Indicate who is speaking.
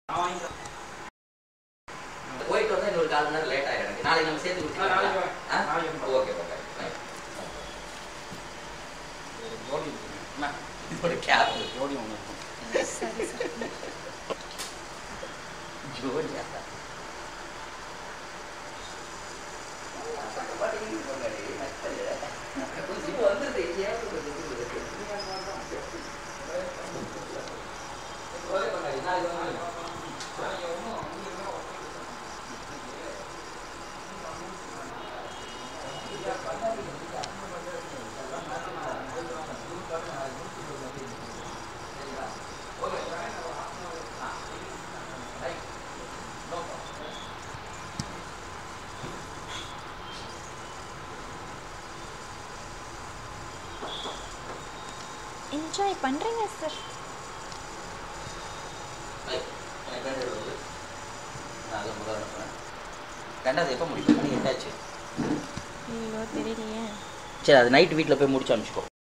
Speaker 1: போயிட்டு வந்தா இன்னொரு கால் மணி நேரம் லேட் ஆயிடும் எனக்கு நாளைக்கு நம்ம சேர்த்து
Speaker 2: ஆ, நாளைக்கு
Speaker 1: கொடுத்துருவோம்
Speaker 2: வரேன். நாளைக்கு வரேன்.
Speaker 1: ஓகே ஓகே
Speaker 2: ஒரு ஜோடி இருக்குங்க.
Speaker 1: ஒரு கேப்
Speaker 2: ஒரு ஜோடி ஒன்று இருக்கும்
Speaker 3: சரி சரி
Speaker 1: ஜோடியா
Speaker 3: என்ஜாய் பண்ணுறீங்க சார்
Speaker 1: ரெண்டாவது எப்போ முடிக்கும் மணி என்னாச்சு
Speaker 3: ஐயோ தெரியலையே
Speaker 1: சரி அது நைட் வீட்டில் போய் முடிச்சு அனுப்பிச்சிக்கோ